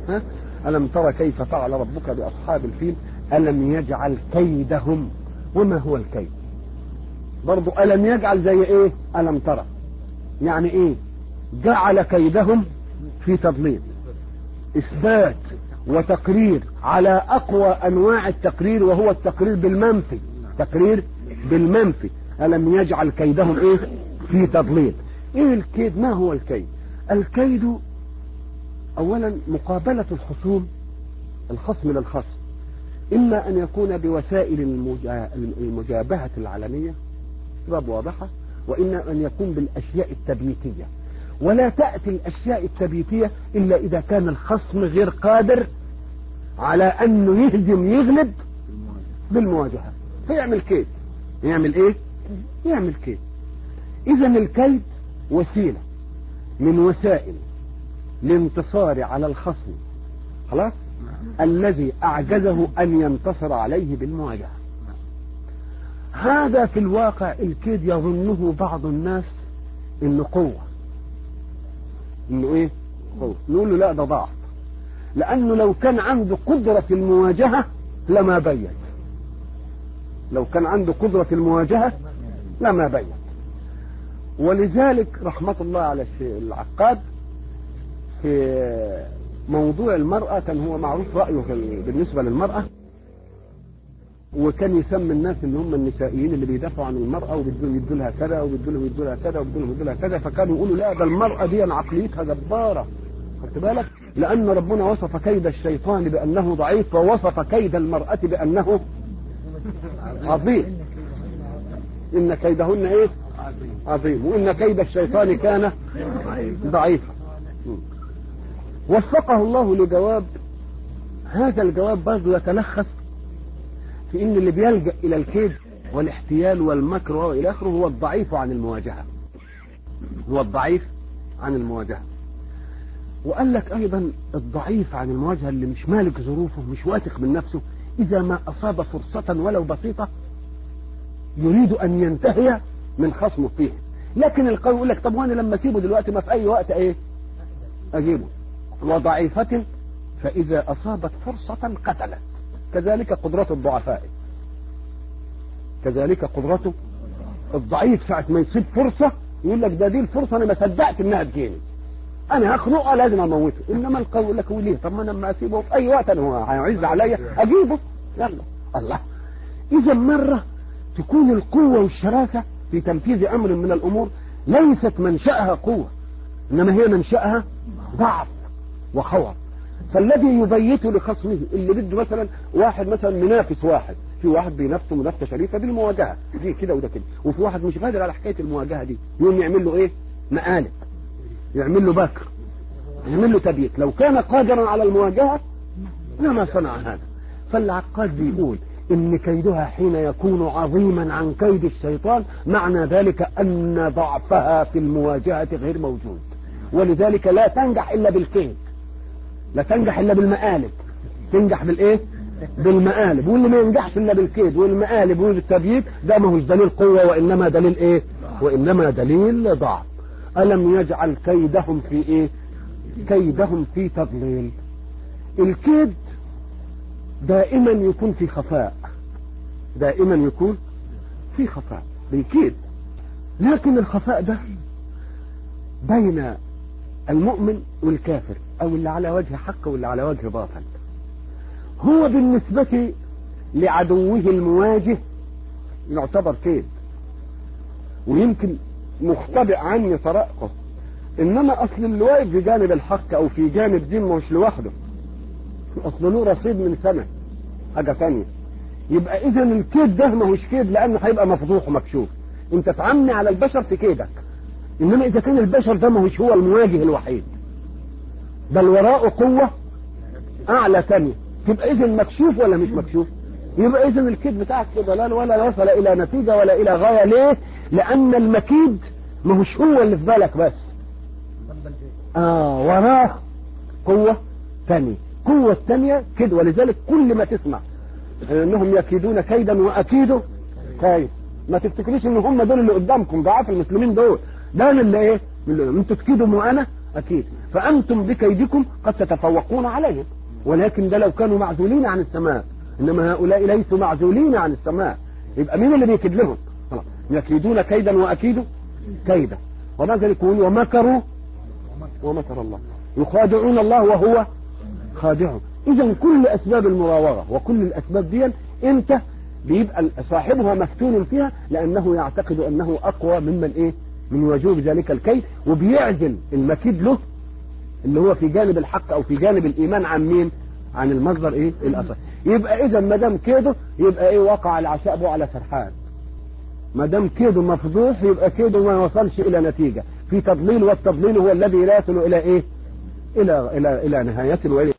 ها ألم ترى كيف فعل ربك بأصحاب الفيل ألم يجعل كيدهم وما هو الكيد برضو ألم يجعل زي إيه ألم ترى يعني إيه جعل كيدهم في تضليل إثبات وتقرير على أقوى أنواع التقرير وهو التقرير بالمنفي تقرير بالمنفي ألم يجعل كيدهم إيه في تضليل إيه الكيد ما هو الكيد الكيد أولا مقابلة الخصوم الخصم للخصم إما أن يكون بوسائل المجا- المجابهة العلنية أسباب واضحة وإما أن يكون بالأشياء التبييتية ولا تأتي الأشياء التبييتية إلا إذا كان الخصم غير قادر على أنه يهزم يغلب بالمواجهة فيعمل كيد يعمل إيه؟ يعمل كيد إذا الكيد وسيلة من وسائل الانتصار على الخصم خلاص الذي أعجزه أن ينتصر عليه بالمواجهة هذا في الواقع الكيد يظنه بعض الناس انه قوة انه ايه قوة نقول له لا ده ضعف لانه لو كان عنده قدرة في المواجهة لما بين لو كان عنده قدرة في المواجهة لما بين ولذلك رحمة الله على الشيء العقاد في موضوع المرأة كان هو معروف رأيه في- بالنسبة للمرأة وكان يسمي الناس ان هم النسائيين اللي بيدافعوا عن المرأة وبيدوا يدوا لها كذا وبيدوا لها يدوا لها كذا وبيدوا لها يدوا لها كذا فكانوا يقولوا لا ده المرأة دي عقليتها جبارة خدت بالك لأن ربنا وصف كيد الشيطان بأنه ضعيف ووصف كيد المرأة بأنه عظيم إن كيدهن إيه عظيم وإن كيد الشيطان كان ضعيفا وفقه الله لجواب هذا الجواب برضه يتلخص في ان اللي بيلجا الى الكيد والاحتيال والمكر والى اخره هو الضعيف عن المواجهه هو الضعيف عن المواجهه وقال لك ايضا الضعيف عن المواجهه اللي مش مالك ظروفه مش واثق من نفسه اذا ما اصاب فرصه ولو بسيطه يريد ان ينتهي من خصمه فيه لكن القوي يقول لك طب وانا لما اسيبه دلوقتي ما في اي وقت ايه اجيبه وضعيفه فاذا اصابت فرصه قتلت كذلك قدرة الضعفاء كذلك قدرته الضعيف ساعة ما يصيب فرصة يقول لك ده دي الفرصة أنا ما صدقت إنها تجيني أنا هخنقها لازم أموته إنما القوي يقول لك وليه طب ما أنا لما أسيبه في أي وقت أنا هو هيعز عليا أجيبه يلا الله إذا مرة تكون القوة والشراسة في تنفيذ أمر من الأمور ليست منشأها قوة إنما هي منشأها ضعف وخور فالذي يبيت لخصمه اللي بده مثلا واحد مثلا منافس واحد في واحد بينافسه منافسه شريفه بالمواجهه دي كده وده كده وفي واحد مش قادر على حكايه المواجهه دي يقوم يعمل له ايه مقالب يعمل له بكر يعمل له تبييت لو كان قادرا على المواجهه لما صنع هذا فالعقاد بيقول ان كيدها حين يكون عظيما عن كيد الشيطان معنى ذلك ان ضعفها في المواجهه غير موجود ولذلك لا تنجح الا بالكيد لا تنجح الا بالمقالب تنجح بالايه بالمقالب واللي ما ينجحش الا بالكيد والمقالب والتبييت ده ما هوش دليل قوه وانما دليل ايه وانما دليل ضعف الم يجعل كيدهم في ايه كيدهم في تضليل الكيد دائما يكون في خفاء دائما يكون في خفاء بالكيد لكن الخفاء ده بين المؤمن والكافر او اللي على وجه حق واللي على وجه باطل هو بالنسبة لعدوه المواجه يعتبر كيد ويمكن مختبئ عني طرائقه انما اصل اللي واقف في جانب الحق او في جانب دين مش لوحده اصل له رصيد من سنة حاجة تانية يبقى اذا الكيد ده ما هوش كيد لانه هيبقى مفضوح ومكشوف انت تعمي على البشر في كيدك انما اذا كان البشر ده ما هوش هو المواجه الوحيد بل وراءه قوة اعلى تانية تبقى اذا مكشوف ولا مش مكشوف يبقى اذا الكيد بتاعك في ضلال ولا وصل الى نتيجة ولا الى غاية ليه لان المكيد ما هوش هو اللي في بالك بس اه وراه قوة تانية قوة الثانية كده ولذلك كل ما تسمع انهم يكيدون كيدا واكيدوا كيد ما تفتكروش ان هم دول اللي قدامكم ضعاف المسلمين دول ده أنا اللي ايه اللي انتوا تكيدوا وانا اكيد فانتم بكيدكم قد تتفوقون عليهم ولكن ده لو كانوا معزولين عن السماء انما هؤلاء ليسوا معزولين عن السماء يبقى مين اللي بيكيد لهم خلاص. يكيدون كيدا واكيد كيدا وما ذلك يقول ومكروا ومكر الله يخادعون الله وهو خادعهم اذا كل اسباب المراوغه وكل الاسباب دي امتى بيبقى صاحبها مفتون فيها لانه يعتقد انه اقوى ممن ايه من وجوب ذلك الكيد وبيعزل المكيد له اللي هو في جانب الحق او في جانب الايمان عن مين عن المصدر ايه الاصل يبقى اذا ما دام كيده يبقى ايه وقع العشاء به على سرحان ما دام كيده مفضوح يبقى كيده ما وصلش الى نتيجه في تضليل والتضليل هو الذي لا يصل الى ايه الى الى الى نهايه وإلى